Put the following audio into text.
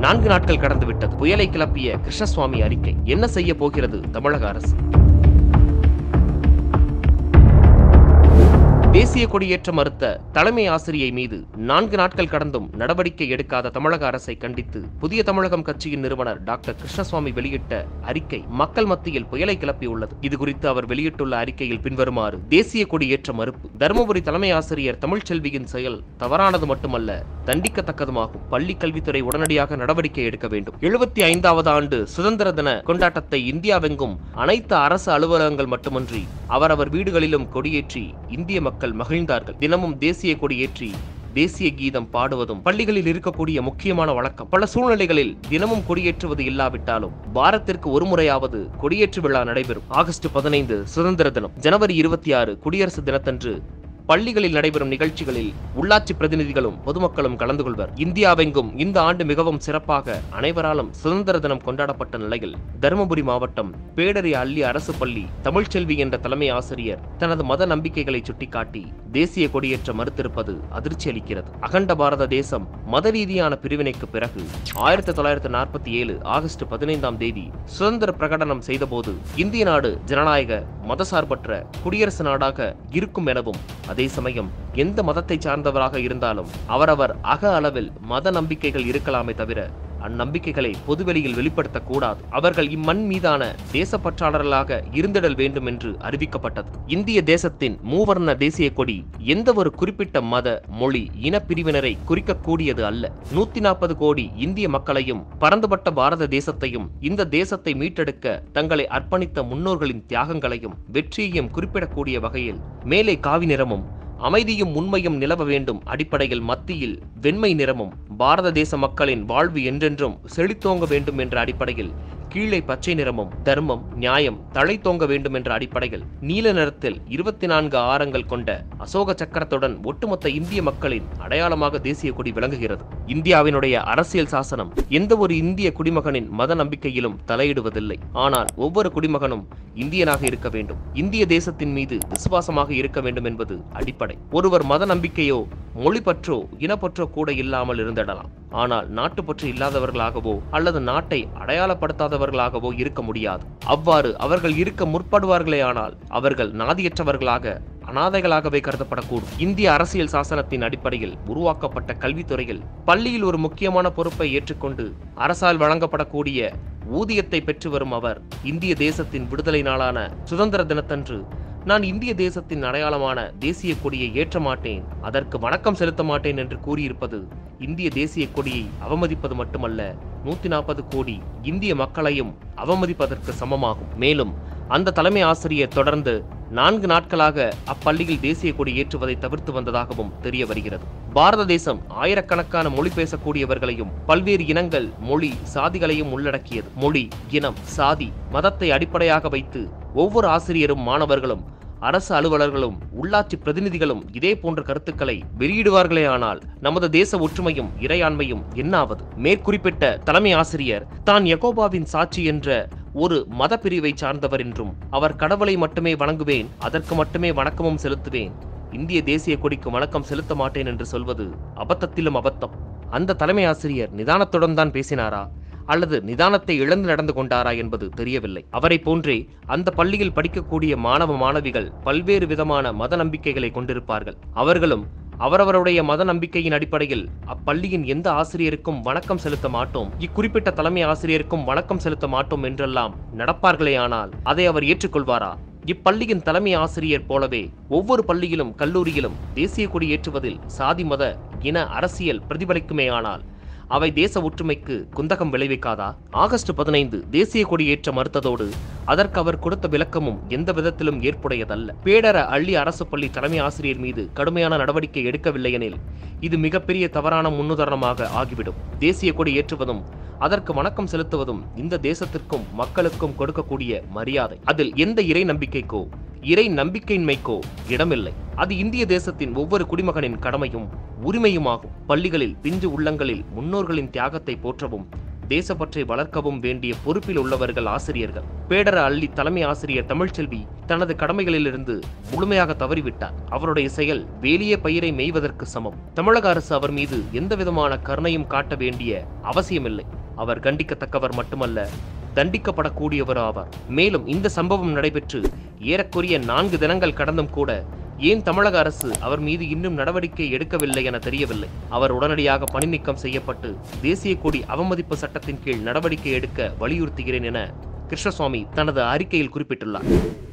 நான்கு நாட்கள் கடந்து விட்டது புயலை கிளப்பிய கிருஷ்ணசுவாமி அறிக்கை என்ன செய்ய போகிறது தமிழக அரசு தேசிய கொடியேற்ற மறுத்த தலைமை ஆசிரியை மீது நான்கு நாட்கள் கடந்தும் நடவடிக்கை எடுக்காத தமிழக அரசை கண்டித்து புதிய தமிழகம் கட்சியின் நிறுவனர் டாக்டர் கிருஷ்ணசுவாமி வெளியிட்ட அறிக்கை மக்கள் மத்தியில் புயலை கிளப்பியுள்ளது இது குறித்து அவர் வெளியிட்டுள்ள அறிக்கையில் பின்வருமாறு தேசிய கொடியேற்ற மறுப்பு தருமபுரி தலைமை ஆசிரியர் தமிழ்ச்செல்வியின் செயல் தவறானது மட்டுமல்ல தண்டிக்கத்தக்கதுமாகும் பள்ளி கல்வித்துறை உடனடியாக நடவடிக்கை எடுக்க வேண்டும் எழுபத்தி ஐந்தாவது ஆண்டு சுதந்திர தின கொண்டாட்டத்தை இந்தியாவெங்கும் அனைத்து அரசு அலுவலகங்கள் மட்டுமன்றி அவரவர் வீடுகளிலும் கொடியேற்றி இந்திய மக்கள் மகிழ்ந்தார்கள் தினமும் தேசிய கொடியேற்றி தேசிய கீதம் பாடுவதும் பள்ளிகளில் இருக்கக்கூடிய முக்கியமான வழக்கம் பல சூழ்நிலைகளில் தினமும் கொடியேற்றுவது இல்லாவிட்டாலும் வாரத்திற்கு ஒரு முறையாவது கொடியேற்று விழா நடைபெறும் ஆகஸ்ட் பதினைந்து சுதந்திர தினம் ஜனவரி இருபத்தி ஆறு குடியரசு தினத்தன்று பள்ளிகளில் நடைபெறும் நிகழ்ச்சிகளில் உள்ளாட்சி பிரதிநிதிகளும் பொதுமக்களும் கலந்து கொள்வர் இந்தியாவெங்கும் இந்த ஆண்டு மிகவும் சிறப்பாக அனைவராலும் சுதந்திர தினம் கொண்டாடப்பட்ட நிலையில் தருமபுரி மாவட்டம் பேடரி அள்ளி அரசு பள்ளி தமிழ்ச்செல்வி என்ற தலைமை ஆசிரியர் தனது மத நம்பிக்கைகளை சுட்டிக்காட்டி தேசிய கொடியேற்ற மறுத்திருப்பது அதிர்ச்சி அளிக்கிறது அகண்ட பாரத தேசம் மத ரீதியான பிரிவினைக்கு பிறகு ஆயிரத்தி தொள்ளாயிரத்தி நாற்பத்தி ஏழு ஆகஸ்ட் பதினைந்தாம் தேதி சுதந்திர பிரகடனம் செய்தபோது இந்திய நாடு ஜனநாயக மதசார்பற்ற குடியரசு நாடாக இருக்கும் எனவும் அதே சமயம் எந்த மதத்தை சார்ந்தவராக இருந்தாலும் அவரவர் அக அளவில் மத நம்பிக்கைகள் இருக்கலாமே தவிர அந்நம்பிக்கைகளை பொதுவெளியில் வெளிப்படுத்தக்கூடாது அவர்கள் இம்மண் மீதான தேசப்பற்றாளர்களாக இருந்திடல் வேண்டும் என்று அறிவிக்கப்பட்டது இந்திய தேசத்தின் மூவர்ண தேசிய கொடி எந்த ஒரு குறிப்பிட்ட மத மொழி இன பிரிவினரை குறிக்கக்கூடியது அல்ல நூத்தி நாற்பது கோடி இந்திய மக்களையும் பரந்துபட்ட பாரத தேசத்தையும் இந்த தேசத்தை மீட்டெடுக்க தங்களை அர்ப்பணித்த முன்னோர்களின் தியாகங்களையும் வெற்றியையும் குறிப்பிடக்கூடிய வகையில் மேலே காவி நிறமும் அமைதியும் உண்மையும் நிலவ வேண்டும் அடிப்படையில் மத்தியில் வெண்மை நிறமும் பாரத தேச மக்களின் வாழ்வு என்றென்றும் செழித்தோங்க வேண்டும் என்ற அடிப்படையில் கீழே பச்சை நிறமும் தர்மம் நியாயம் தலை தோங்க வேண்டும் என்ற அடிப்படையில் நீல நிறத்தில் இருபத்தி நான்கு ஆரங்கள் கொண்ட அசோக சக்கரத்துடன் ஒட்டுமொத்த இந்திய மக்களின் அடையாளமாக தேசிய கொடி விளங்குகிறது இந்தியாவினுடைய அரசியல் சாசனம் எந்த ஒரு இந்திய குடிமகனின் மத நம்பிக்கையிலும் தலையிடுவதில்லை ஆனால் ஒவ்வொரு குடிமகனும் இந்தியனாக இருக்க வேண்டும் இந்திய தேசத்தின் மீது விசுவாசமாக இருக்க வேண்டும் என்பது அடிப்படை ஒருவர் மத நம்பிக்கையோ மொழி பற்றோ இனப்பற்றோ கூட இல்லாமல் இருந்திடலாம் ஆனால் நாட்டுப்பற்று இல்லாதவர்களாகவோ அல்லது நாட்டை அடையாளப்படுத்தாதவர்களாகவோ இருக்க முடியாது அவ்வாறு அவர்கள் இருக்க முற்படுவார்களேயானால் அவர்கள் நாதியற்றவர்களாக அனாதைகளாகவே கருதப்படக்கூடும் இந்திய அரசியல் சாசனத்தின் அடிப்படையில் உருவாக்கப்பட்ட கல்வித்துறையில் பள்ளியில் ஒரு முக்கியமான பொறுப்பை ஏற்றுக்கொண்டு அரசால் வழங்கப்படக்கூடிய ஊதியத்தை பெற்று வரும் அவர் இந்திய தேசத்தின் விடுதலை நாளான சுதந்திர தினத்தன்று நான் இந்திய தேசத்தின் அடையாளமான தேசிய கொடியை ஏற்ற மாட்டேன் அதற்கு வணக்கம் செலுத்த மாட்டேன் என்று கூறியிருப்பது இந்திய தேசிய கொடியை அவமதிப்பது மட்டுமல்ல நூத்தி நாற்பது கோடி இந்திய மக்களையும் அவமதிப்பதற்கு சமமாகும் மேலும் அந்த தலைமை ஆசிரியர் தொடர்ந்து நான்கு நாட்களாக அப்பள்ளியில் தேசிய கொடி ஏற்றுவதை தவிர்த்து வந்ததாகவும் தெரிய வருகிறது பாரத தேசம் ஆயிரக்கணக்கான மொழி பேசக்கூடியவர்களையும் பல்வேறு இனங்கள் மொழி சாதிகளையும் உள்ளடக்கியது மொழி இனம் சாதி மதத்தை அடிப்படையாக வைத்து ஒவ்வொரு ஆசிரியரும் மாணவர்களும் அரசு அலுவலர்களும் உள்ளாட்சி பிரதிநிதிகளும் இதே போன்ற கருத்துக்களை வெளியிடுவார்களே ஆனால் நமது தேச ஒற்றுமையும் இறையாண்மையும் என்னாவது மேற்குறிப்பிட்ட தலைமை ஆசிரியர் தான் யகோபாவின் சாட்சி என்ற ஒரு மத பிரிவை சார்ந்தவர் என்றும் அவர் கடவுளை மட்டுமே வணங்குவேன் அதற்கு மட்டுமே வணக்கமும் செலுத்துவேன் இந்திய தேசிய கொடிக்கு வணக்கம் செலுத்த மாட்டேன் என்று சொல்வது அபத்தத்திலும் அபத்தம் அந்த தலைமை ஆசிரியர் நிதானத்துடன் தான் பேசினாரா அல்லது நிதானத்தை இழந்து நடந்து கொண்டாரா என்பது தெரியவில்லை அவரை போன்றே அந்த பள்ளியில் படிக்கக்கூடிய மாணவ மாணவிகள் பல்வேறு விதமான மத நம்பிக்கைகளை கொண்டிருப்பார்கள் அவர்களும் அவரவருடைய மத நம்பிக்கையின் அடிப்படையில் அப்பள்ளியின் எந்த ஆசிரியருக்கும் வணக்கம் செலுத்த மாட்டோம் இக்குறிப்பிட்ட தலைமை ஆசிரியருக்கும் வணக்கம் செலுத்த மாட்டோம் என்றெல்லாம் நடப்பார்களேயானால் அதை அவர் ஏற்றுக்கொள்வாரா இப்பள்ளியின் தலைமை ஆசிரியர் போலவே ஒவ்வொரு பள்ளியிலும் கல்லூரியிலும் தேசிய கொடி ஏற்றுவதில் சாதி மத இன அரசியல் பிரதிபலிக்குமேயானால் அவை தேச ஒற்றுமைக்கு குந்தகம் விளைவிக்காதா ஆகஸ்ட் பதினைந்து தேசிய கொடி ஏற்ற மறுத்ததோடு அதற்கு அவர் கொடுத்த விளக்கமும் எந்த விதத்திலும் ஏற்புடையதல்ல பேடர அள்ளி அரசு பள்ளி தலைமை ஆசிரியர் மீது கடுமையான நடவடிக்கை எடுக்கவில்லை எனில் இது மிகப்பெரிய தவறான முன்னுதாரணமாக ஆகிவிடும் தேசிய கொடி ஏற்றுவதும் அதற்கு வணக்கம் செலுத்துவதும் இந்த தேசத்திற்கும் மக்களுக்கும் கொடுக்கக்கூடிய மரியாதை அதில் எந்த இறை நம்பிக்கைக்கோ இறை நம்பிக்கையின்மைக்கோ இடமில்லை அது இந்திய தேசத்தின் ஒவ்வொரு குடிமகனின் கடமையும் உரிமையுமாகும் பள்ளிகளில் பிஞ்சு உள்ளங்களில் முன்னோர்களின் தியாகத்தை போற்றவும் தேசப்பற்றை வளர்க்கவும் வேண்டிய பொறுப்பில் உள்ளவர்கள் ஆசிரியர்கள் பேடர அள்ளி தலைமை ஆசிரியர் தமிழ்ச்செல்வி தனது கடமைகளிலிருந்து முழுமையாக தவறிவிட்டார் அவருடைய செயல் வேலிய பயிரை மேய்வதற்கு சமம் தமிழக அரசு அவர் மீது எந்த விதமான கருணையும் காட்ட வேண்டிய அவசியமில்லை அவர் கண்டிக்கத்தக்கவர் மட்டுமல்ல தண்டிக்கப்படக்கூடியவர் ஆவார் மேலும் இந்த சம்பவம் நடைபெற்று ஏறக்குறைய நான்கு தினங்கள் கடந்தும் கூட ஏன் தமிழக அரசு அவர் மீது இன்னும் நடவடிக்கை எடுக்கவில்லை என தெரியவில்லை அவர் உடனடியாக பணி நீக்கம் செய்யப்பட்டு தேசிய கொடி அவமதிப்பு சட்டத்தின் கீழ் நடவடிக்கை எடுக்க வலியுறுத்துகிறேன் என கிருஷ்ணசுவாமி தனது அறிக்கையில் குறிப்பிட்டுள்ளார்